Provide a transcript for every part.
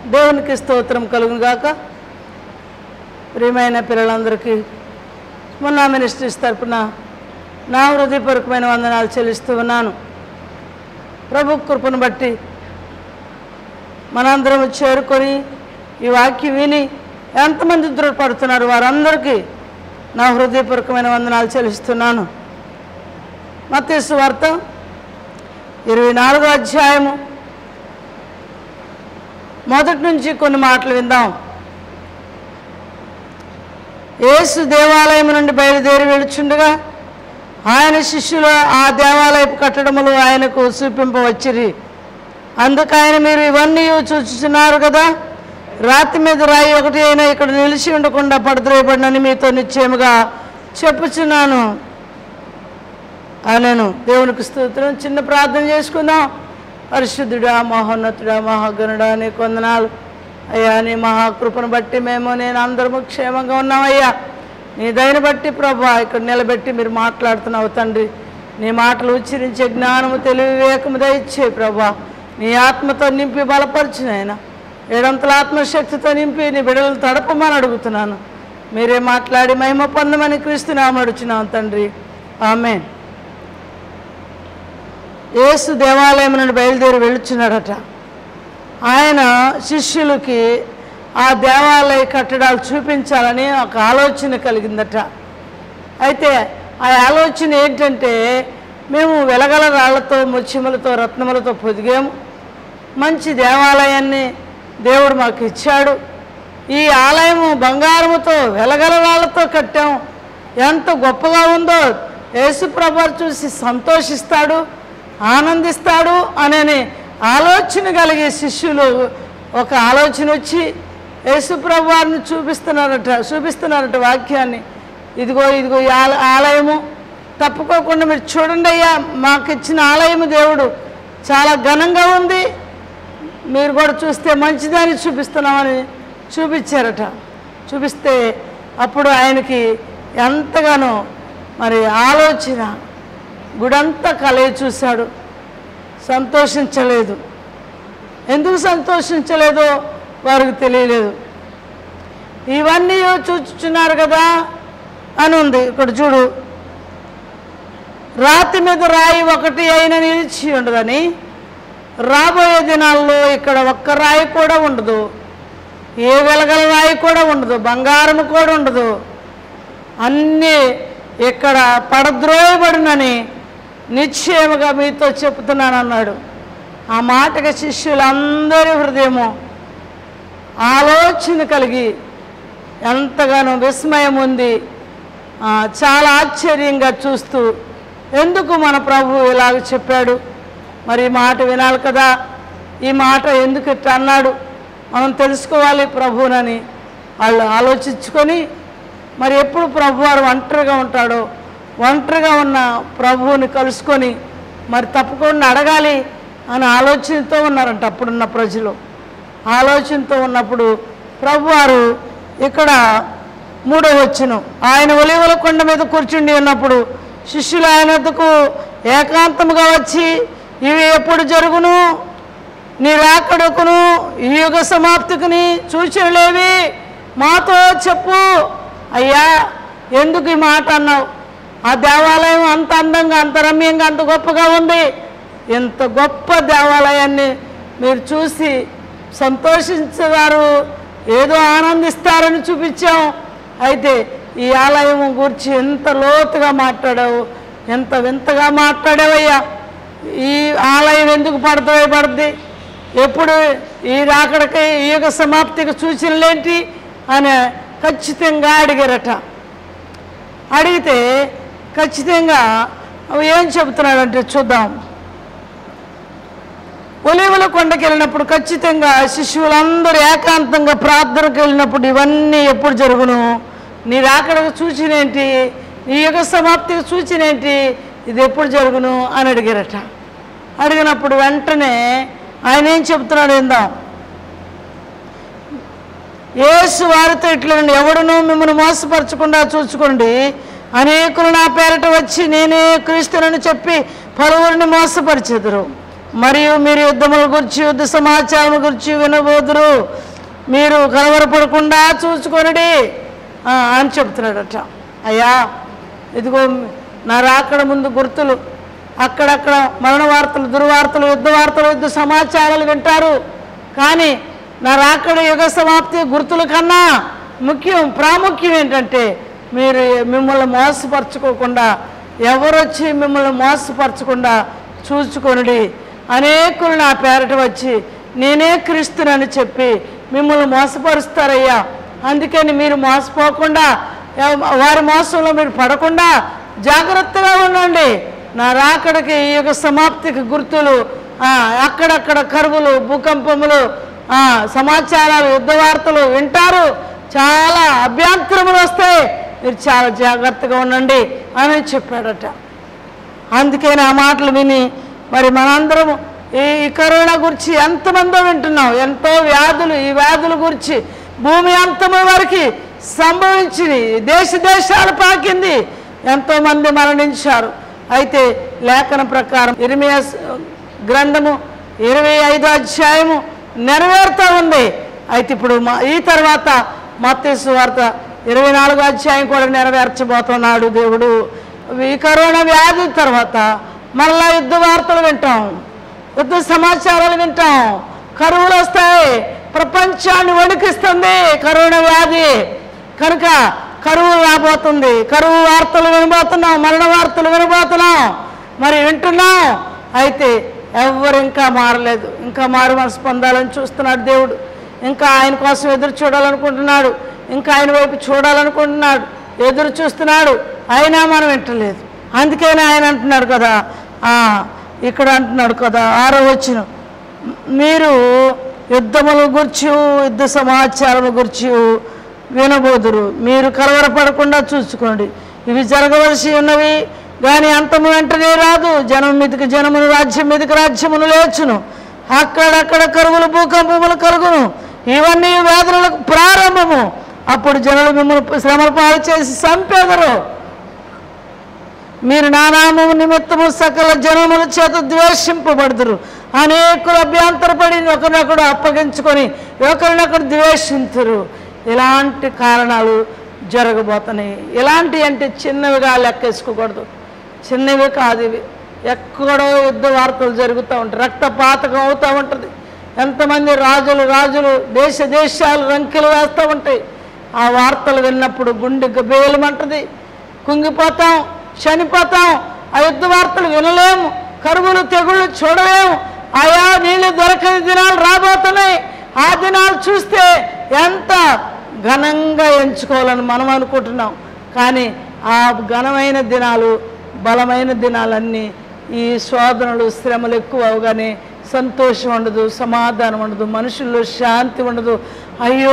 దేవునికి స్తోత్రం కలుగును గాక ప్రియమైన పిల్లలందరికీ మొన్న మినిస్ట్రీస్ తరపున నా హృదయపూర్వకమైన వందనాలు చెల్లిస్తూ ఉన్నాను ప్రభు కృపను బట్టి మనందరం చేరుకొని ఈ వాక్యం విని ఎంతమంది దృఢపడుతున్నారు వారందరికీ నా హృదయపూర్వకమైన వందనాలు చెల్లిస్తున్నాను మత్తేసు వార్త ఇరవై నాలుగో అధ్యాయము మొదటి నుంచి కొన్ని మాటలు విందాం యేసు దేవాలయం నుండి బయలుదేరి వెళుచుండగా ఆయన శిష్యులు ఆ దేవాలయపు కట్టడములు ఆయనకు చూపింపవచ్చిరి అందుకు ఆయన మీరు ఇవన్నీ చూచుచున్నారు కదా రాతి మీద రాయి ఒకటి అయినా ఇక్కడ నిలిచి ఉండకుండా పడద్రోయబడినని మీతో నిశ్చయముగా చెప్పుచున్నాను అనను దేవునికి స్తోత్రం చిన్న ప్రార్థన చేసుకుందాం పరిశుద్ధుడా మహోన్నతుడా మహాగణుడా నీ కొందనాలు అయ్యా నీ మహాకృపను బట్టి మేము నేను అందరము క్షేమంగా ఉన్నామయ్యా నీ దయని బట్టి ప్రభా ఇక్కడ నిలబెట్టి మీరు మాట్లాడుతున్నావు తండ్రి నీ మాటలు ఉచ్చరించే జ్ఞానము తెలివి వివేకము దయచ్చే ప్రభా నీ ఆత్మతో నింపి బలపరిచిన ఆయన ఏడంతల ఆత్మశక్తితో నింపి నీ బిడ్డలను తడపమని అడుగుతున్నాను మీరే మాట్లాడి మహిమ పొందమని క్రీస్తునామం అడుచున్నాం తండ్రి ఆమెన్ యేసు దేవాలయం నుండి బయలుదేరి వెళుచున్నాడట ఆయన శిష్యులకి ఆ దేవాలయ కట్టడాలు చూపించాలని ఒక ఆలోచన కలిగిందట అయితే ఆ ఆలోచన ఏంటంటే మేము వెలగల రాళ్లతో ముచ్చిములతో రత్నములతో పొదిగాము మంచి దేవాలయాన్ని దేవుడు మాకు ఇచ్చాడు ఈ ఆలయము బంగారముతో వెలగల రాళ్లతో కట్టాం ఎంత గొప్పగా ఉందో యేసుప్రభు చూసి సంతోషిస్తాడు ఆనందిస్తాడు అనని ఆలోచన కలిగే శిష్యులు ఒక ఆలోచన వచ్చి యేసుప్రభు వారిని చూపిస్తున్నారట చూపిస్తున్నారట వాక్యాన్ని ఇదిగో ఇదిగో ఈ ఆల- ఆలయము తప్పుకోకుండా మీరు చూడండి అయ్యా మాకు ఇచ్చిన ఆలయము దేవుడు చాలా ఘనంగా ఉంది మీరు కూడా చూస్తే మంచిదని చూపిస్తున్నామని చూపించారట చూపిస్తే అప్పుడు ఆయనకి ఎంతగానో మరి ఆలోచన గుడంతా కలయి చూశాడు సంతోషించలేదు ఎందుకు సంతోషించలేదో వారికి తెలియలేదు ఇవన్నీ చూచుచున్నారు కదా అని ఉంది ఇక్కడ చూడు రాతి మీద రాయి ఒకటి అయిన నిలిచి ఉండదని రాబోయే దినాల్లో ఇక్కడ ఒక్క రాయి కూడా ఉండదు ఏ వెలగల రాయి కూడా ఉండదు బంగారం కూడా ఉండదు అన్నీ ఇక్కడ పడద్రోయబడినని నిశ్చయముగా మీతో చెప్తున్నాను అన్నాడు ఆ మాటకి శిష్యులందరి హృదయము ఆలోచన కలిగి ఎంతగానో విస్మయం ఉంది ఆ, చాలా ఆశ్చర్యంగా చూస్తూ ఎందుకు మన ప్రభు ఇలాగ చెప్పాడు మరి ఈ మాట వినాలి కదా ఈ మాట ఎందుకు ఇట్లా అన్నాడు మనం తెలుసుకోవాలి ప్రభువునని వాళ్ళు ఆలోచించుకొని మరి ఎప్పుడు ప్రభువారు ఒంటరిగా ఉంటాడో ఒంటరిగా ఉన్న ప్రభువుని కలుసుకొని మరి తప్పకుండా అడగాలి అని ఆలోచనతో ఉన్నారంట అప్పుడున్న ప్రజలు ఆలోచనతో ఉన్నప్పుడు ప్రభువారు ఇక్కడ మూడో వచ్చును ఆయన ఒలివల కొండ మీద కూర్చుండి ఉన్నప్పుడు శిష్యులు ఆయన వద్దకు ఏకాంతముగా వచ్చి ఇవి ఎప్పుడు జరుగును నీ రాకడకును ఈ యుగ సమాప్తికుని సూచనలేవి మాతో చెప్పు అయ్యా ఎందుకు ఈ మాట అన్నావు ఆ దేవాలయం అంత అందంగా అంత రమ్యంగా అంత గొప్పగా ఉంది ఇంత గొప్ప దేవాలయాన్ని మీరు చూసి సంతోషించేవారు ఏదో ఆనందిస్తారని చూపించాం అయితే ఈ ఆలయం గురించి ఎంత లోతుగా మాట్లాడావు ఎంత వింతగా మాట్లాడావయ్యా ఈ ఆలయం ఎందుకు పడుతుంది పడుద్ది ఎప్పుడు ఈ రాకడకి ఈ యొక్క సమాప్తికి సూచనలేంటి అని ఖచ్చితంగా అడిగారట అడిగితే ఖచ్చితంగా అవి ఏం చెబుతున్నాడంటే చూద్దాం ఒలివల కొండకి వెళ్ళినప్పుడు ఖచ్చితంగా శిష్యులందరూ ఏకాంతంగా ప్రార్థనకు వెళ్ళినప్పుడు ఇవన్నీ ఎప్పుడు జరుగును నీ రాకడకు సూచన ఏంటి నీ యుగ సమాప్తికి సూచన ఏంటి ఇది ఎప్పుడు జరుగును అని అడిగారట అడిగినప్పుడు వెంటనే ఆయన ఏం చెప్తున్నాడు ఏందాం యేసు వారితో ఇట్లండి ఎవడును మిమ్మల్ని మోసపరచకుండా చూసుకోండి అనేకులు నా పేరట వచ్చి నేనే క్రీస్తునని చెప్పి పలువురిని మోసపరిచెదరు మరియు మీరు యుద్ధముల గురించి యుద్ధ సమాచారం గురించి వినబోదురు మీరు కలవరపడకుండా చూసుకొనడి ఆ, అని చెప్తున్నాడట అయ్యా ఇదిగో నా రాకడ ముందు గుర్తులు అక్కడక్కడ మరణ వార్తలు దుర్వార్తలు యుద్ధ వార్తలు యుద్ధ సమాచారాలు వింటారు కానీ నా రాకడ యుగ సమాప్తి గుర్తుల కన్నా ముఖ్యం ప్రాముఖ్యం ఏంటంటే మీరు మిమ్మల్ని మోసపరచుకోకుండా ఎవరొచ్చి మిమ్మల్ని మోసపరచకుండా చూసుకొనుడి అనేకులు నా పేరట వచ్చి నేనే క్రీస్తునని చెప్పి మిమ్మల్ని మోసపరుస్తారయ్యా అందుకని మీరు మోసపోకుండా ఎవ- వారి మోసంలో మీరు పడకుండా జాగ్రత్తగా ఉండండి నా రాకడికి ఈ యొక్క సమాప్తికి గుర్తులు ఆ, అక్కడక్కడ కరువులు భూకంపములు ఆ, సమాచారాలు యుద్ధ వార్తలు వింటారు చాలా అభ్యంతరములు వస్తాయి మీరు చాలా జాగ్రత్తగా ఉండండి అని చెప్పాడట అందుకే నా మాటలు విని మరి మనందరం ఈ ఈ కరోనా గురించి ఎంతమందో వింటున్నాం ఎంతో వ్యాధులు ఈ వ్యాధుల గురించి భూమి అంతము వరకు సంభవించింది దేశ దేశాలు పాకింది ఎంతోమంది మరణించారు అయితే లేఖన ప్రకారం ఇరిమియా గ్రంథము ఇరవై ఐదో అధ్యాయము నెరవేరుతూ ఉంది అయితే ఇప్పుడు మా- ఈ తర్వాత మత్తేసు వార్త ఇరవై నాలుగో అధ్యాయం కూడా నెరవేర్చబోతున్నాడు దేవుడు ఈ కరోనా వ్యాధి తర్వాత మళ్ళా యుద్ధ వార్తలు వింటాం యుద్ధ సమాచారాలు వింటాం కరువులు వస్తాయి ప్రపంచాన్ని వణికిస్తుంది కరోనా వ్యాధి కనుక కరువు రాబోతుంది కరువు వార్తలు వినబోతున్నాం మరణ వార్తలు వినబోతున్నాం మరి వింటున్నాం అయితే ఎవరు ఇంకా మారలేదు ఇంకా మారు మనసు పొందాలని చూస్తున్నాడు దేవుడు ఇంకా ఆయన కోసం ఎదురు చూడాలనుకుంటున్నాడు ఇంకా ఆయన వైపు చూడాలనుకుంటున్నాడు ఎదురు చూస్తున్నాడు అయినా మనం వింటలేదు అందుకని ఆయన అంటున్నాడు కదా ఆ, ఇక్కడ అంటున్నాడు కదా ఆరో వచ్చిన మీరు యుద్ధముల గురించి యుద్ధ సమాచారము గురించి వినబోదురు మీరు కలవరపడకుండా చూసుకోండి ఇవి జరగవలసి ఉన్నవి కానీ అంతము వెంటనే రాదు జనం మీదకి జనమును రాజ్యం మీదకి రాజ్యమును లేచును అక్కడక్కడ కరువులు భూకంపములు కలుగును ఇవన్నీ వేదనలకు ప్రారంభము అప్పుడు జనులు మిమ్మల్ని శ్రమల పాలు చేసి చంపేదరు మీరు నానామము నిమిత్తము సకల జనముల చేత ద్వేషింపబడుదురు అనేకులు అభ్యంతరపడి ఒకరినొకడు అప్పగించుకొని ఒకరినొకరు ద్వేషింతురు ఇలాంటి కారణాలు జరగబోతున్నాయి ఇలాంటి అంటే చిన్నవిగా లెక్కేసుకోకూడదు చిన్నవి కాదు ఇవి ఎక్కడో యుద్ధ వార్తలు జరుగుతూ ఉంటాయి రక్తపాతకం అవుతూ ఉంటుంది ఎంతమంది రాజులు రాజులు దేశ దేశాలు రంకెలు వేస్తూ ఉంటాయి ఆ వార్తలు విన్నప్పుడు గుండె గబేలమంటది కుంగిపోతాం చనిపోతాం ఆ యుద్ధ వార్తలు వినలేము కరువులు తెగుళ్ళు చూడలేము ఆయా నీళ్ళు దొరకని దినాలు రాబోతున్నాయి ఆ దినాలు చూస్తే ఎంత ఘనంగా ఎంచుకోవాలని మనం అనుకుంటున్నాం కానీ ఆ ఘనమైన దినాలు బలమైన దినాలన్నీ ఈ శోధనలు శ్రమలు ఎక్కువ అవగానే సంతోషం ఉండదు సమాధానం ఉండదు మనుషుల్లో శాంతి ఉండదు అయ్యో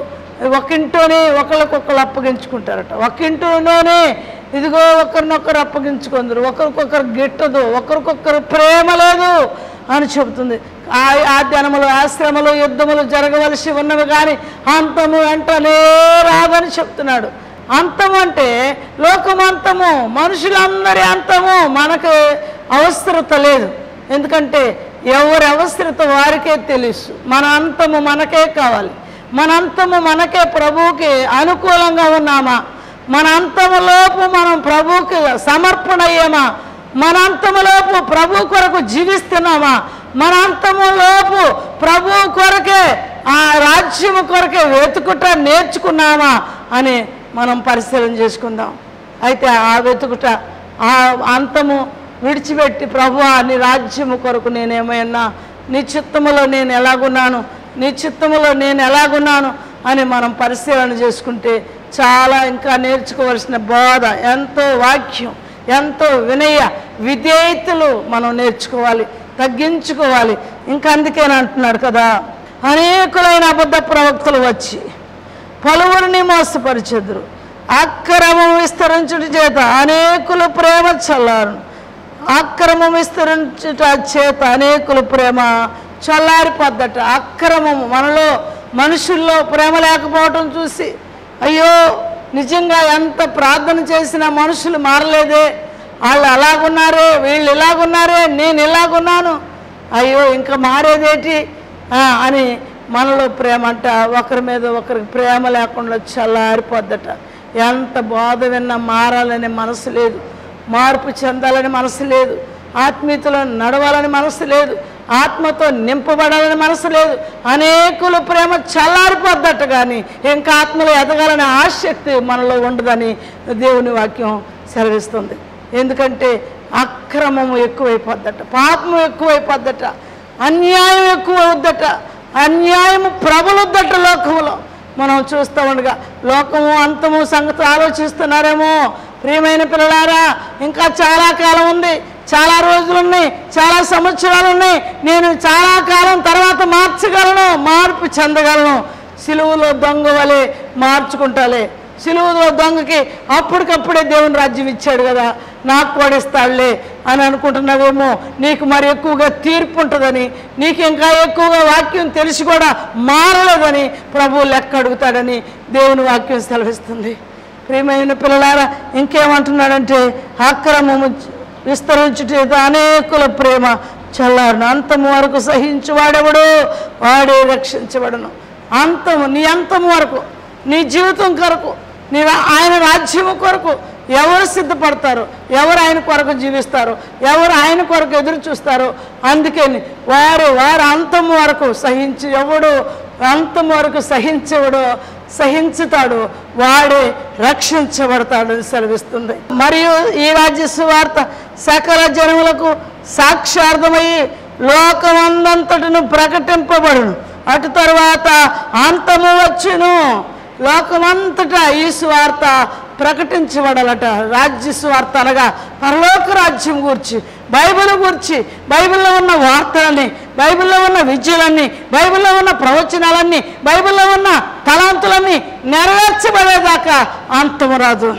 ఒకింటోనే ఒకరికొకరు అప్పగించుకుంటారట ఒకింటోనే ఇదిగో ఒకరినొకరు అప్పగించుకుందరు ఒకరికొకరు గిట్టదు ఒకరికొకరు ప్రేమ లేదు అని చెబుతుంది ఆ ఆ దినములు ఆశ్రమలు యుద్ధములు జరగవలసి ఉన్నవి కానీ అంతము వెంటనే రాదని చెప్తున్నాడు అంతం అంటే లోకమంతము మనుషులందరి అంతము మనకు అవసరత లేదు ఎందుకంటే ఎవరి అవసరత వారికే తెలుసు మన అంతము మనకే కావాలి మన అంతము మనకే ప్రభువుకి అనుకూలంగా ఉన్నామా మన అంతములోపు మనం ప్రభువుకి సమర్పణ అయ్యామా మన అంతములోపు ప్రభు కొరకు జీవిస్తున్నామా మన అంతములోపు ప్రభు కొరకే ఆ రాజ్యము కొరకే వెతుకుట నేర్చుకున్నామా అని మనం పరిశీలన చేసుకుందాం అయితే ఆ వెతుకుట ఆ అంతము విడిచిపెట్టి ప్రభు నీ రాజ్యము కొరకు నేనేమైనా నీ చిత్తములో నేను ఎలాగున్నాను నీ చిత్తములో నేను ఎలాగున్నాను అని మనం పరిశీలన చేసుకుంటే చాలా ఇంకా నేర్చుకోవాల్సిన బోధ ఎంతో వాక్యం ఎంతో వినయ విధేయతలు మనం నేర్చుకోవాలి తగ్గించుకోవాలి ఇంకా అందుకేనా అంటున్నాడు కదా అనేకులైన అబద్ధ ప్రవక్తలు వచ్చి పలువురిని మోసపరిచెదురు అక్రమం విస్తరించుట చేత అనేకులు ప్రేమ చల్లారు అక్రమం విస్తరించుట చేత అనేకులు ప్రేమ చల్లారిపోద్దట అక్రమము మనలో మనుషుల్లో ప్రేమ లేకపోవటం చూసి అయ్యో నిజంగా ఎంత ప్రార్థన చేసినా మనుషులు మారలేదే వాళ్ళు అలాగున్నారే వీళ్ళు ఇలాగున్నారే నేను ఇలాగున్నాను అయ్యో ఇంకా మారేదేటి ఆ, అని మనలో ప్రేమ అంట ఒకరి మీద ఒకరికి ప్రేమ లేకుండా చల్లారిపోద్దట ఎంత బోధ విన్నా మారాలనే మనసు లేదు మార్పు చెందాలని మనసు లేదు ఆత్మీయతలో నడవాలని మనసు లేదు ఆత్మతో నింపబడాలని మనసు లేదు అనేకుల ప్రేమ చల్లారిపోద్దట కానీ ఇంకా ఆత్మలో ఎదగాలనే ఆసక్తి మనలో ఉండదని దేవుని వాక్యం సెలవిస్తుంది ఎందుకంటే అక్రమము ఎక్కువైపోద్దట పాపము ఎక్కువైపోద్దట అన్యాయం ఎక్కువ అవుద్దట అన్యాయము ప్రబలుద్దట లోకంలో మనం చూస్తూ ఉండగా లోకము అంతము సంగతి ఆలోచిస్తున్నారేమో ప్రియమైన పిల్లలారా ఇంకా చాలా కాలం ఉంది చాలా రోజులు ఉన్నాయి చాలా సంవత్సరాలు ఉన్నాయి నేను చాలా కాలం తర్వాత మార్చగలను మార్పు చెందగలను సిలువలో దొంగ వలె మార్చుకుంటాలే సిలువలో దొంగకి అప్పటికప్పుడే దేవుని రాజ్యం ఇచ్చాడు కదా నాకు కూడా ఇస్తాడులే అని అనుకుంటున్నావేమో నీకు మరి ఎక్కువగా తీర్పు ఉంటుందని నీకు ఇంకా ఎక్కువగా వాక్యం తెలిసి కూడా మారలేదని ప్రభువు లెక్క అడుగుతాడని దేవుని వాక్యం సెలవిస్తుంది ప్రియమైన పిల్లలారా ఇంకేమంటున్నాడంటే అక్రమము విస్తరించుట అనేకుల ప్రేమ చల్లారును అంతము వరకు సహించువాడెవడు వాడే రక్షించబడను అంతము నీ అంతము వరకు నీ జీవితం కొరకు నీ రా- ఆయన రాజ్యము కొరకు ఎవరు సిద్ధపడతారు ఎవరు ఆయన కొరకు జీవిస్తారు ఎవరు ఆయన కొరకు ఎదురు చూస్తారో అందుకని వారు వారు అంతం వరకు సహించి ఎవడు అంతం వరకు సహించవడో సహించుతాడు వాడే రక్షించబడతాడు అని సెలవిస్తుంది మరియు ఈ రాజ్య సువార్త సకల జనములకు సాక్షార్థమయ్యి లోకమందంతటను ప్రకటింపబడును అటు తరువాత అంతము వచ్చును లోకమంతటా ఈ సువార్త ప్రకటించబడాలట రాజ్య సువార్త అనగా పరలోక రాజ్యం గురించి బైబిల్ గురించి బైబిల్లో ఉన్న వార్తలన్నీ బైబిల్లో ఉన్న విద్యలన్నీ బైబిల్లో ఉన్న ప్రవచనాలన్నీ బైబిల్లో ఉన్న తలాంతులన్నీ నెరవేర్చబడేదాకా అంతము రాదు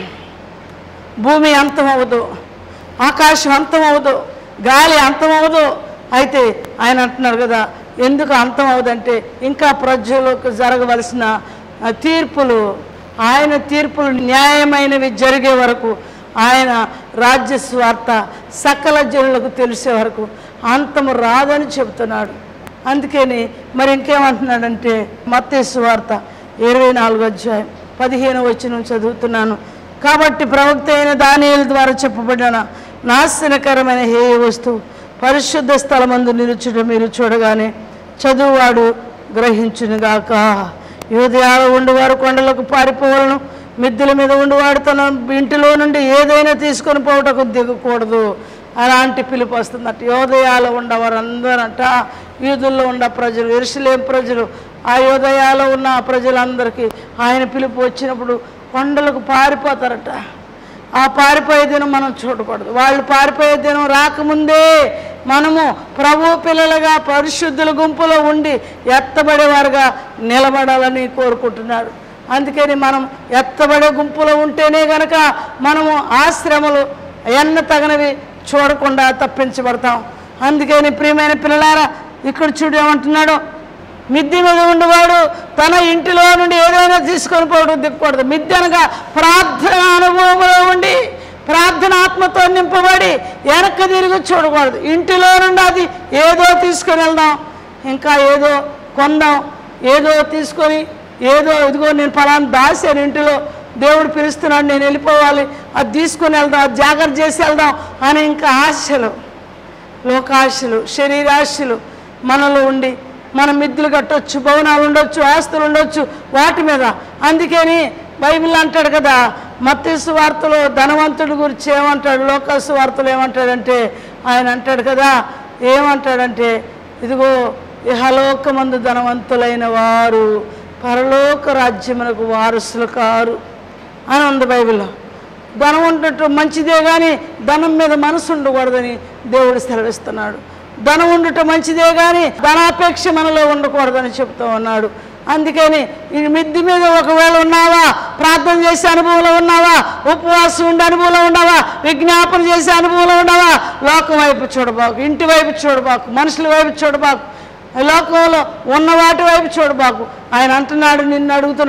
భూమి అంతమవదు ఆకాశం అంతమవదు గాలి అంతమవదు అయితే ఆయన అంటున్నారు కదా ఎందుకు అంతమవదంటే ఇంకా ప్రజలకు జరగవలసిన ఆ, తీర్పులు ఆయన తీర్పులు న్యాయమైనవి జరిగే వరకు ఆయన రాజ్య స్వార్థ సకల జనులకు తెలిసే వరకు అంతము రాదని చెబుతున్నాడు అందుకని మరి ఇంకేమంటున్నాడంటే మత్తేసు వార్త ఇరవై నాలుగు అధ్యాయం పదిహేను వచ్చిన చదువుతున్నాను కాబట్టి ప్రవక్త అయిన దానియేలు ద్వారా చెప్పబడిన నాశనకరమైన హేయ వస్తువు పరిశుద్ధ స్థలమందు నిలుచుట మీరు చూడగానే చదువువాడు గ్రహించునుగాక యోదయాలు ఉండివారు కొండలకు పారిపోవాలను మిద్దెల మీద ఉండివాడు తన ఇంటిలో నుండి ఏదైనా తీసుకొని పోవటకు దిగకూడదు అలాంటి పిలుపు వస్తుందట యోదయాలు ఉండవారు అందరంట వీధుల్లో ఉన్న ప్రజలు ఎరుసలేం ప్రజలు ఆ యోదయాలో ఉన్న ఆ ప్రజలందరికీ ఆయన పిలుపు వచ్చినప్పుడు కొండలకు పారిపోతారట ఆ పారిపోయే దినం మనం చూడకూడదు వాళ్ళు పారిపోయే దినం రాకముందే మనము ప్రభు పిల్లలుగా పరిశుద్ధుల గుంపులో ఉండి ఎత్తబడేవారుగా నిలబడాలని కోరుకుంటున్నాడు అందుకని మనం ఎత్తబడే గుంపులో ఉంటేనే గనక మనము ఆశ్రమలు ఎన్న తగనవి చూడకుండా తప్పించబడతాం అందుకని ప్రియమైన పిల్లలారా ఇక్కడ చూడు ఏమంటున్నాడు మిద్దె మీద ఉండేవాడు తన ఇంటిలో నుండి ఏదైనా తీసుకొని పోవడం దిక్కకూడదు మిద్దె అనగా ప్రార్థన అనుభవంలో ఉండి ప్రార్థన ఆత్మతో నింపబడి వెనక్కి తిరిగి చూడకూడదు ఇంటిలో నుండి అది ఏదో తీసుకొని వెళ్దాం ఇంకా ఏదో కొందాం ఏదో తీసుకొని ఏదో ఇదిగో నేను ఫలానా దాసాను ఇంటిలో దేవుడు పిలుస్తున్నాడు నేను వెళ్ళిపోవాలి అది తీసుకొని వెళ్దాం అది జాగ్రత్త చేసి వెళ్దాం అని ఇంకా ఆశలు లోకాశలు శరీరాశలు మనలో ఉండి మన మిద్దులు కట్టొచ్చు భవనాలు ఉండొచ్చు ఆస్తులు ఉండొచ్చు వాటి మీద అందుకని బైబిల్ అంటాడు కదా మత్తీసు వార్తలో ధనవంతుడి గురించి ఏమంటాడు లోకాసు వార్తలు ఏమంటాడంటే ఆయన అంటాడు కదా ఏమంటాడంటే ఇదిగో ఇహలోకమందు ధనవంతులైన వారు పరలోక రాజ్యమునకు వారసులు కారు అని ఉంది బైబిల్లో ధనం ఉండటం మంచిదే కానీ ధనం మీద మనసు ఉండకూడదని దేవుడు సెలవిస్తున్నాడు ధనం ఉండటం మంచిదే కానీ ధనాపేక్ష మనలో ఉండకూడదని చెప్తూ ఉన్నాడు అందుకని ఈ మిద్ది మీద ఒకవేళ ఉన్నావా ప్రార్థన చేసే అనుభవంలో ఉన్నావా ఉపవాసం ఉండే అనుభవంలో ఉన్నావా విజ్ఞాపన చేసే అనుభవంలో ఉన్నావా లోకం వైపు చూడబాకు ఇంటి వైపు చూడబాకు మనుషుల వైపు చూడబాకు లోకంలో ఉన్న వాటి వైపు చూడబాకు ఆయన అంటున్నాడు నిన్ను అడుగుతున్నాడు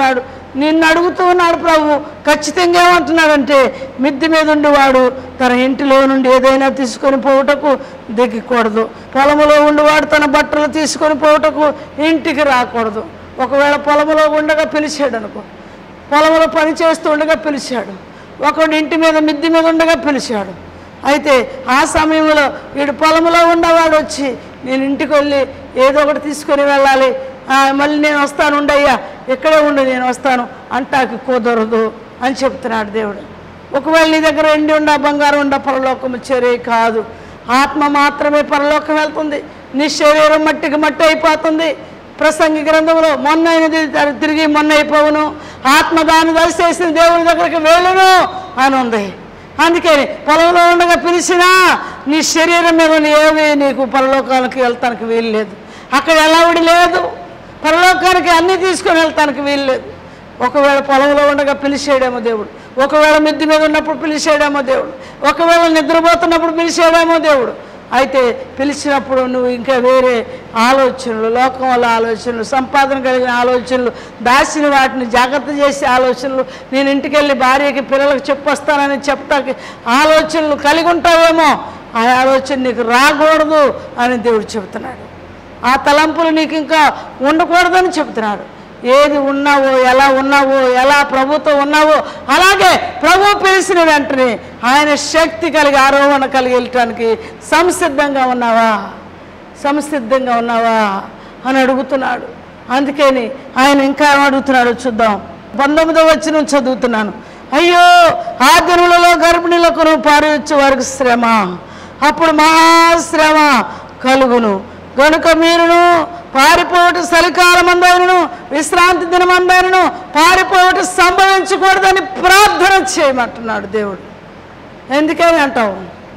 నిన్ను అడుగుతూ ఉన్నాడు ప్రభు ఖచ్చితంగా ఏమంటున్నాడంటే మిద్ది మీద ఉండేవాడు తన ఇంటిలో నుండి ఏదైనా తీసుకొని పోవుటకు దిగకూడదు పొలములో ఉండేవాడు తన బట్టలు తీసుకొని పోవుటకు ఇంటికి రాకూడదు ఒకవేళ పొలములో ఉండగా పిలిచాడు అనుకో పొలంలో పని చేస్తూ ఉండగా పిలిచాడు ఒకడు ఇంటి మీద మిద్ది మీద ఉండగా పిలిచాడు అయితే ఆ సమయంలో వీడు పొలంలో ఉన్నవాడు వచ్చి నేను ఇంటికి వెళ్ళి ఏదో ఒకటి తీసుకొని వెళ్ళాలి ఆ, మళ్ళీ నేను వస్తాను ఉండయ్యా ఇక్కడే ఉండు నేను వస్తాను అంటాకి కుదరదు అని చెప్తున్నాడు దేవుడు ఒకవేళ నీ దగ్గర ఎండి ఉండ బంగారం ఉండ పరలోకము చేరే కాదు ఆత్మ మాత్రమే పరలోకం వెళ్తుంది నీ శరీరం మట్టికి మట్టి అయిపోతుంది ప్రసంగి గ్రంథంలో మొన్న అయినది త- తిరిగి మొన్న అయిపోవును ఆత్మ దాన్ని దయచేసిన దేవుని దగ్గరికి వెళ్ళును అని ఉంది అందుకని పొలంలో ఉండగా పిలిచినా నీ శరీరం మీద ఏవి నీకు పరలోకానికి వెళ్తానికి వీలు లేదు అక్కడ ఎలావిడి లేదు పరలోకానికి అన్నీ తీసుకొని వెళ్తానికి వీలు లేదు ఒకవేళ పొలంలో ఉండగా పిలిచేయడేమో దేవుడు ఒకవేళ మిద్ది మీద ఉన్నప్పుడు పిలిచేయడేమో దేవుడు ఒకవేళ నిద్రపోతున్నప్పుడు పిలిచేయడేమో దేవుడు అయితే పిలిచినప్పుడు నువ్వు ఇంకా వేరే ఆలోచనలు లోకం వల్ల ఆలోచనలు సంపాదన కలిగిన ఆలోచనలు దాచిన వాటిని జాగ్రత్త చేసే ఆలోచనలు నేను ఇంటికి వెళ్ళి భార్యకి పిల్లలకు చెప్పొస్తానని చెప్తాకి ఆలోచనలు కలిగి ఉంటావేమో ఆ ఆలోచన నీకు రాకూడదు అని దేవుడు చెబుతున్నాడు ఆ తలంపులు నీకు ఇంకా ఉండకూడదని చెప్తున్నాడు ఏది ఉన్నావో ఎలా ఉన్నావో ఎలా ప్రభుత్వం ఉన్నావో అలాగే ప్రభు పిలిచిన వెంటనే ఆయన శక్తి కలిగి ఆరోహణ కలిగి వెళ్ళటానికి సంసిద్ధంగా ఉన్నావా సంసిద్ధంగా ఉన్నావా అని అడుగుతున్నాడు అందుకని ఆయన ఇంకా ఏం అడుగుతున్నాడో చూద్దాం పంతొమ్మిదో వచ్చిన చదువుతున్నాను అయ్యో ఆ దినములలో గర్భిణులకు పారవచ్చు వారికి శ్రమ అప్పుడు మహాశ్రమ కలుగును గనుక మీరును పారిపోవట చలికాలం అందైనను విశ్రాంతి దినం అందైనను పారిపోవట సంభవించకూడదని ప్రార్థన చేయమంటున్నాడు దేవుడు ఎందుకని అంటావు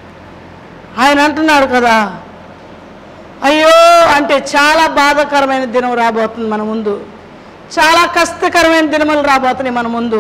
ఆయన అంటున్నాడు కదా అయ్యో అంటే చాలా బాధాకరమైన దినం రాబోతుంది మన ముందు చాలా కష్టకరమైన దినములు రాబోతున్నాయి మన ముందు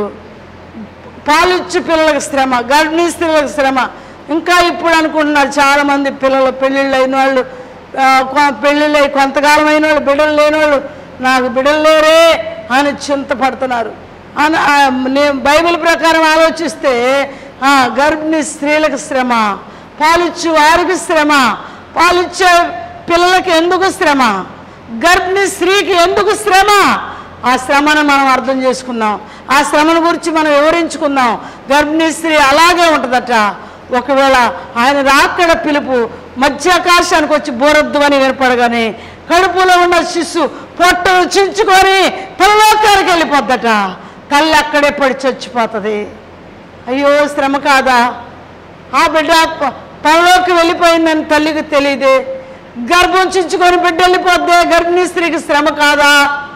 పాలిచ్చు పిల్లలకు శ్రమ గర్భిణీ స్త్రీలకు శ్రమ ఇంకా ఇప్పుడు అనుకుంటున్నారు చాలామంది పిల్లలు పెళ్ళిళ్ళు అయిన వాళ్ళు ఆ, కొ- పెళ్ళిళ్ళు అయి కొంతకాలం అయిన వాళ్ళు బిడ్డలు లేని వాళ్ళు నాకు బిడ్డలు లేరే అని చింతపడుతున్నారు అని ఆ, నేను బైబిల్ ప్రకారం ఆలోచిస్తే ఆ, గర్భిణీ స్త్రీలకు శ్రమ పాలిచ్చు వారికి శ్రమ పాలిచ్చే పిల్లలకి ఎందుకు శ్రమ గర్భిణీ స్త్రీకి ఎందుకు శ్రమ ఆ శ్రమను మనం అర్థం చేసుకుందాం ఆ శ్రమను గురించి మనం వివరించుకుందాం గర్భిణీ స్త్రీ అలాగే ఉంటుందట ఒకవేళ ఆయన రాకడ పిలుపు మధ్యాకాశానికి వచ్చి బోరద్దు వినపడగానే కడుపులో ఉన్న శిశు పొట్టను చించుకొని పరలోకానికి వెళ్ళిపోద్దట తల్లి అక్కడే పడి చచ్చిపోతుంది అయ్యో శ్రమ కాదా ఆ బిడ్డ ప- పరలోకి వెళ్ళిపోయిందని తల్లికి తెలియదే గర్భం చించుకొని బిడ్డ వెళ్ళిపోద్దే గర్భిణీ స్త్రీకి శ్రమ కాదా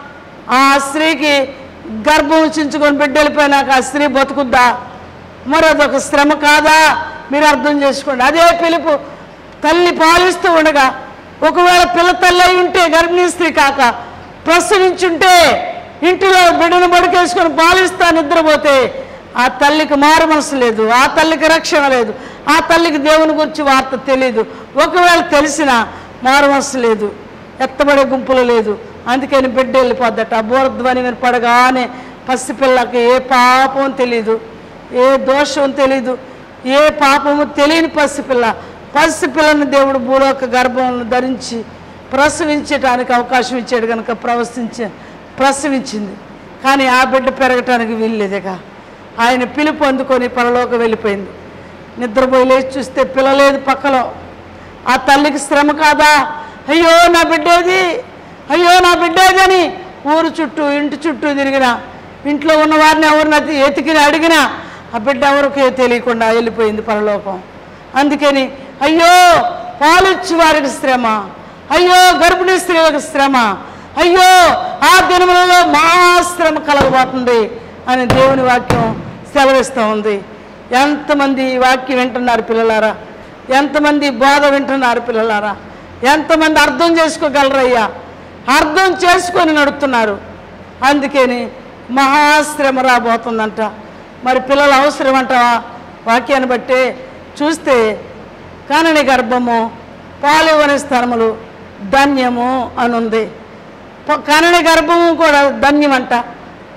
ఆ స్త్రీకి గర్భం చించుకొని బిడ్డ వెళ్ళిపోయినాక ఆ స్త్రీ బతుకుద్దా మరి అదొక శ్రమ కాదా మీరు అర్థం చేసుకోండి అదే పిలుపు తల్లి పాలిస్తూ ఉండగా ఒకవేళ పిల్ల తల్లి అయి ఉంటే గర్భిణీ స్త్రీ కాక ప్రసవించుంటే ఇంటిలో బిడ్డను బడికేసుకొని పాలిస్తా నిద్రపోతే ఆ తల్లికి మారు మనసు లేదు ఆ తల్లికి రక్షణ లేదు ఆ తల్లికి దేవుని గురించి వార్త తెలియదు ఒకవేళ తెలిసినా మారు మనసు లేదు ఎత్తబడే గుంపులు లేదు అందుకని బిడ్డ వెళ్ళిపోద్దట బోరధ్వని వినపడగానే పసిపిల్లకి ఏ పాపం తెలియదు ఏ దోషం తెలీదు ఏ పాపము తెలియని పసిపిల్ల పసిపిల్లని దేవుడు భూలోక గర్భంలో ధరించి ప్రసవించటానికి అవకాశం ఇచ్చాడు కనుక ప్రవశించ ప్రసవించింది కానీ ఆ బిడ్డ పెరగటానికి వీల్లేదుగా ఆయన పిలుపు అందుకొని పరలోకి వెళ్ళిపోయింది నిద్రపోయి లేచి చూస్తే పిల్లలేదు పక్కలో ఆ తల్లికి శ్రమ కాదా అయ్యో నా బిడ్డేది అయ్యో నా బిడ్డేది అని ఊరు చుట్టూ ఇంటి చుట్టూ తిరిగిన ఇంట్లో ఉన్న వారిని ఎవరిని ఎతికిన అడిగినా ఆ బిడ్డ ఎవరికే తెలియకుండా వెళ్ళిపోయింది పరలోకం అందుకని అయ్యో పాలిచ్చు వారికి శ్రమ అయ్యో గర్భిణీ స్త్రీలకు శ్రమ అయ్యో ఆ దినములలో మా శ్రమ కలగబోతుంది అని దేవుని వాక్యం సెలవిస్తూ ఉంది ఎంతమంది ఈ వాక్యం వింటున్నారు పిల్లలారా ఎంతమంది బోధ వింటున్నారు పిల్లలారా ఎంతమంది అర్థం చేసుకోగలరయ్యా అర్థం చేసుకొని నడుపుతున్నారు అందుకని మహాశ్రమ రాబోతుందంట మరి పిల్లలు అవసరం అంటావా వాక్యాన్ని బట్టే చూస్తే కనని గర్భము పాలివని స్థలములు ధన్యము అని ఉంది ప- కనని గర్భము కూడా ధన్యమంట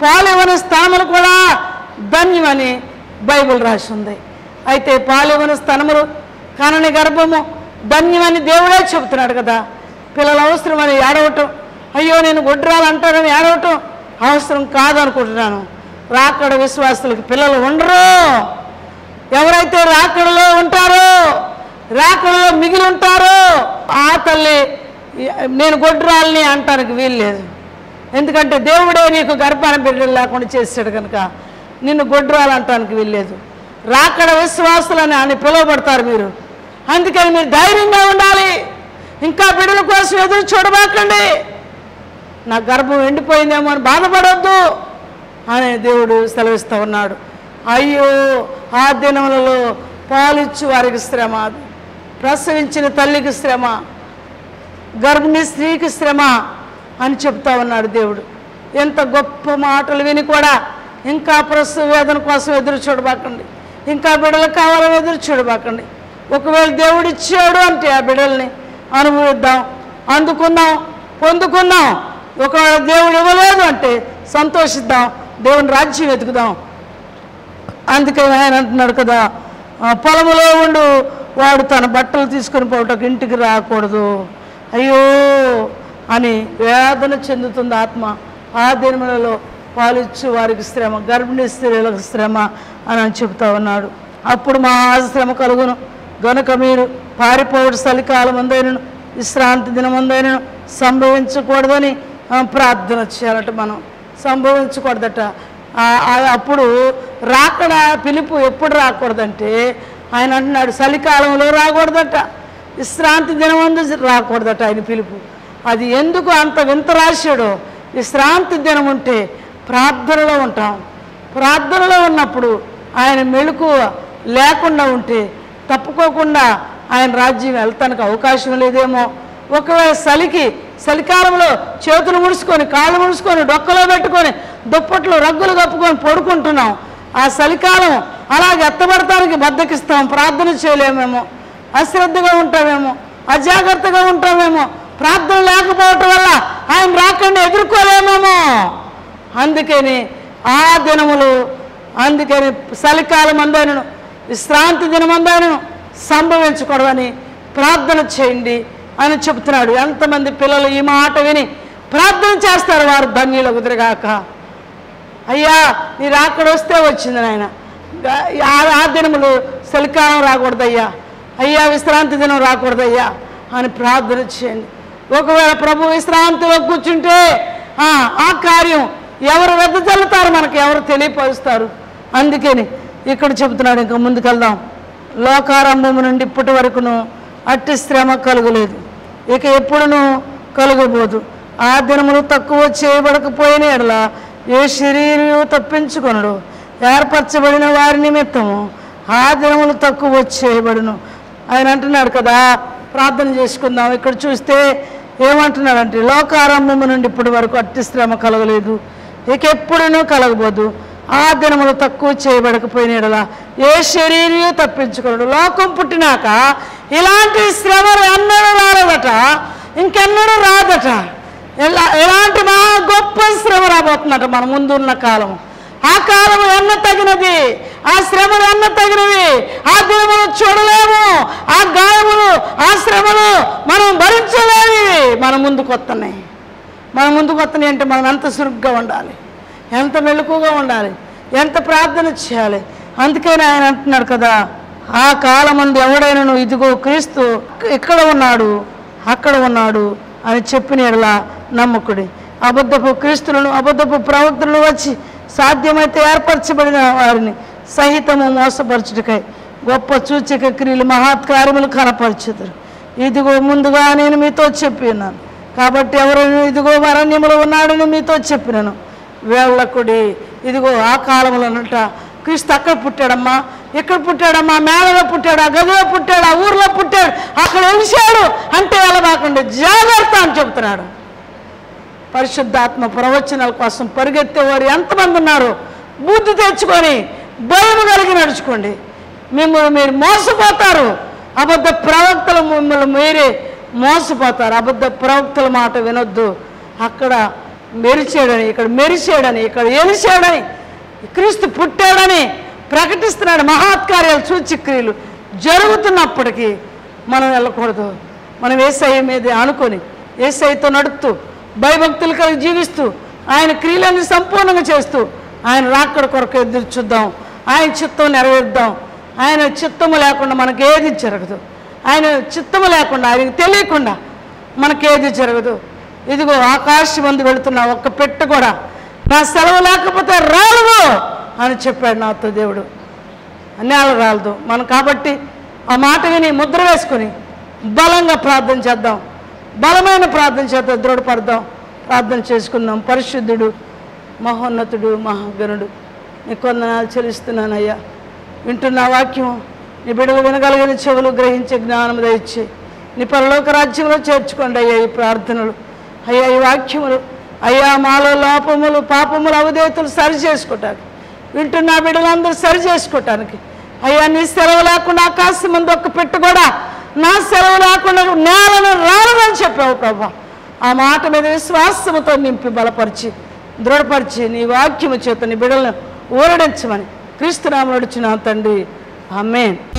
పాలివన స్థానములు కూడా ధన్యమని బైబిల్ రాసి ఉంది అయితే పాలివన స్థానములు కనని గర్భము ధన్యమని దేవుడే చెబుతున్నాడు కదా పిల్లలు అవసరమని ఏడవటం అయ్యో నేను గొడ్రాలంటానని ఏడవటం అవసరం కాదనుకుంటున్నాను రాకడ విశ్వాసులకు పిల్లలు ఉండరు ఎవరైతే రాకడలో ఉంటారో రాకడలో మిగిలి ఉంటారో ఆ తల్లి నేను గొడ్రాలని అంటానికి వీల్లేదు ఎందుకంటే దేవుడే నీకు గర్భాన బిడ్డలు లేకుండా చేశాడు కనుక నిన్ను గొడ్రాలు అంటానికి వీల్లేదు రాకడ విశ్వాసులని అని పిలువబడతారు మీరు అందుకని మీరు ధైర్యంగా ఉండాలి ఇంకా బిడ్డల కోసం ఎదురు చూడబాకండి నా గర్భం ఎండిపోయిందేమో అని బాధపడొద్దు అని దేవుడు సెలవిస్తూ ఉన్నాడు అయ్యో ఆ దినములలో పాలిచ్చు వారికి శ్రమ ప్రసవించిన తల్లికి శ్రమ గర్భిణీ స్త్రీకి శ్రమ అని చెప్తా ఉన్నాడు దేవుడు ఎంత గొప్ప మాటలు విని కూడా ఇంకా ప్రసవ వేదన కోసం ఎదురు చూడబాకండి ఇంకా బిడ్డలు కావాలని ఎదురు చూడబాకండి ఒకవేళ దేవుడు ఇచ్చాడు అంటే ఆ బిడ్డల్ని అనుభవిద్దాం అందుకుందాం పొందుకుందాం ఒకవేళ దేవుడు ఇవ్వలేదు అంటే సంతోషిద్దాం దేవుని రాజ్యం వెతుకుదాం అందుకని ఆయన అంటున్నాడు కదా ఆ, పొలములో ఉండు వాడు తన బట్టలు తీసుకొని పోవటకు ఇంటికి రాకూడదు అయ్యో అని వేదన చెందుతుంది ఆత్మ ఆ దినములలో పాలిచ్చు వారికి శ్రమ గర్భిణీ స్త్రీలకు శ్రమ అని అని చెబుతా ఉన్నాడు అప్పుడు మా శ్రమ కలుగును గనుక మీరు పారిపోవడం చలికాలం ఉందైనను విశ్రాంతి దినముందైనను సంభవించకూడదని ఆ, ప్రార్థన చేయాలట మనం సంభవించకూడదట ఆ- ఆ- అప్పుడు రాకడ పిలుపు ఎప్పుడు రాకూడదంటే ఆయన అంటున్నాడు చలికాలంలో రాకూడదట విశ్రాంతి దినమందు రాకూడదట ఆయన పిలుపు అది ఎందుకు అంత వింత రాశాడో విశ్రాంతి దినం ఉంటే ప్రార్థనలో ఉంటాం ప్రార్థనలో ఉన్నప్పుడు ఆయన మెళుకు లేకుండా ఉంటే తప్పుకోకుండా ఆయన రాజ్యం వెళ్తానికి అవకాశం లేదేమో ఒకవేళ చలికి చలికాలంలో చేతులు ముడుచుకొని కాళ్ళు ముడుచుకొని డొక్కలో పెట్టుకొని దుప్పట్లు రగ్గులు కప్పుకొని పడుకుంటున్నాం ఆ చలికాలం అలాగే ఎత్తబడటానికి బద్దకిస్తాం ప్రార్థన చేయలేమేమో అశ్రద్ధగా ఉంటామేమో అజాగ్రత్తగా ఉంటామేమో ప్రార్థన లేకపోవటం వల్ల ఆయన రాకుండా ఎదుర్కోలేమేమో అందుకని ఆ దినములు అందుకని చలికాలం అందనను విశ్రాంతి దినమందనను సంభవించకూడదని ప్రార్థన చేయండి అని చెప్తున్నాడు ఎంతమంది పిల్లలు ఈ మాట విని ప్రార్థన చేస్తారు వారు ధన్యులు కుదిరగాక అయ్యా నీ రాకడ వస్తే వచ్చింది నాయన ఆ ఆ దినములు చలికాలం రాకూడదయ్యా అయ్యా విశ్రాంతి దినం రాకూడదయ్యా అని ప్రార్థన చేయండి ఒకవేళ ప్రభు విశ్రాంతిలో కూర్చుంటే ఆ, ఆ కార్యం ఎవరు వెదజల్లుతారు మనకు ఎవరు తెలియపరుస్తారు అందుకని ఇక్కడ చెబుతున్నాడు ఇంకా ముందుకెళ్దాం లోకారంభము నుండి ఇప్పటి వరకును అట్టి శ్రమ కలుగలేదు ఇక ఎప్పుడును కలుగబోదు ఆ దినములు తక్కువ చేయబడకపోయిన ఎడల ఏ శరీరం తప్పించుకొనడు ఏర్పరచబడిన వారి నిమిత్తము ఆ దినములు తక్కువ చేయబడును ఆయన అంటున్నాడు కదా ప్రార్థన చేసుకుందాం ఇక్కడ చూస్తే ఏమంటున్నాడంటే లోకారంభము నుండి ఇప్పటి వరకు అట్టి శ్రమ కలగలేదు ఇక ఎప్పుడునూ కలగబోదు ఆ దినములు తక్కువ చేయబడకపోయిన ఎడల ఏ శరీరం తప్పించుకోడు లోకం పుట్టినాక ఇలాంటి శ్రమలు ఎన్నడూ రాలేదట ఇంకెన్నడూ రాదట ఎలా ఎలాంటి మా గొప్ప శ్రమ రాబోతుందట మన ముందున్న కాలం ఆ కాలం ఎన్న తగినది ఆ శ్రమలు ఎన్న తగినవి ఆ దినములు చూడలేము ఆ గాయములు ఆ శ్రమలు మనం భరించలేవి మన ముందుకు వస్తున్నాయి మన ముందుకు వస్తున్నాయి అంటే మనం ఎంత సురుగ్గా ఉండాలి ఎంత మెలకుగా ఉండాలి ఎంత ప్రార్థన చేయాలి అందుకని ఆయన అంటున్నాడు కదా ఆ కాలమందు ఎవడైనను ఇదిగో క్రీస్తు ఇక్కడ ఉన్నాడు అక్కడ ఉన్నాడు అని చెప్పిన ఎడలా నమ్మకుడి అబద్ధపు క్రీస్తులను అబద్ధపు ప్రవక్తలను వచ్చి సాధ్యమైతే ఏర్పరచబడిన వారిని సహితము మోసపరచుటకై గొప్ప సూచక క్రియలు మహత్కార్యములు కనపరచుదురు ఇదిగో ముందుగా నేను మీతో చెప్పి ఉన్నాను కాబట్టి ఎవరైనా ఇదిగో అరణ్యములో ఉన్నాడని మీతో చెప్పినాను వేళ్ళకుడి ఇదిగో ఆ కాలంలోనంట క్రీస్తు అక్కడ పుట్టాడమ్మా ఇక్కడ పుట్టాడమ్మా మేళలో పుట్టాడు ఆ గదిలో పుట్టాడు ఆ ఊర్లో పుట్టాడు అక్కడ ఒలిశాడు అంటే వెళ్ళబాకండి జాగ్రత్త అని చెబుతున్నాడు పరిశుద్ధాత్మ ప్రవచనాల కోసం పరిగెత్తేవారు ఎంతమంది ఉన్నారు బుద్ధి తెచ్చుకొని భయం కలిగి నడుచుకోండి మిమ్మల్ని మీరు మోసపోతారు అబద్ధ ప్రవక్తలు మిమ్మల్ని మీరే మోసపోతారు అబద్ధ ప్రవక్తల మాట వినొద్దు అక్కడ మెరిచాడని ఇక్కడ మెరిచాడని ఇక్కడ ఎలిచాడని క్రీస్తు పుట్టాడని ప్రకటిస్తున్నాడు మహాత్కార్యాలు సూచిక్రియలు జరుగుతున్నప్పటికీ మనం వెళ్ళకూడదు మనం ఏసఐ మీద ఆనుకొని ఏసఐతో నడుపుతూ భయభక్తులు కలిగి జీవిస్తూ ఆయన క్రియలన్నీ సంపూర్ణంగా చేస్తూ ఆయన రాకడ కొరకు ఎదురు చూద్దాం ఆయన చిత్తం నెరవేర్దాం ఆయన చిత్తము లేకుండా మనకి ఏది జరగదు ఆయన చిత్తము లేకుండా ఆయనకు తెలియకుండా మనకేది జరగదు ఇదిగో ఆకాశం మంది వెళుతున్నా ఒక్క పెట్టు కూడా నా సెలవు లేకపోతే రాలవు అని చెప్పాడు నాతో దేవుడు నేల రాలదు మనం కాబట్టి ఆ మాట విని ముద్ర వేసుకొని బలంగా ప్రార్థన చేద్దాం బలమైన ప్రార్థన చేద్దాం దృఢపడదాం ప్రార్థన చేసుకుందాం పరిశుద్ధుడు మహోన్నతుడు మహాగణుడు నీ కొందనాలు చెల్లిస్తున్నానయ్యా వింటున్న వాక్యం నీ బిడ్డలు వినగలిగిన చెవులు గ్రహించే జ్ఞానం దయచి నీ పరలోక రాజ్యంలో చేర్చుకోండి అయ్యా ఈ ప్రార్థనలు అయ్యా ఈ వాక్యములు అయ్యా మాలో లోపములు పాపములు అవధేతులు సరి చేసుకోవటానికి వింటున్న బిడ్డలందరూ సరి చేసుకోవటానికి అయ్యా నీ సెలవు లేకుండా ఆకాశం ముందు ఒక్క పెట్టు కూడా నా సెలవు లేకుండా నేలను రాలని చెప్పావు ప్రభా ఆ మాట మీద విశ్వాసముతో నింపి బలపరిచి దృఢపరిచి నీ వాక్యము చేత నీ బిడ్డలను ఊరడించమని క్రీస్తునామం నడుచున్నా తండ్రి ఆమెన్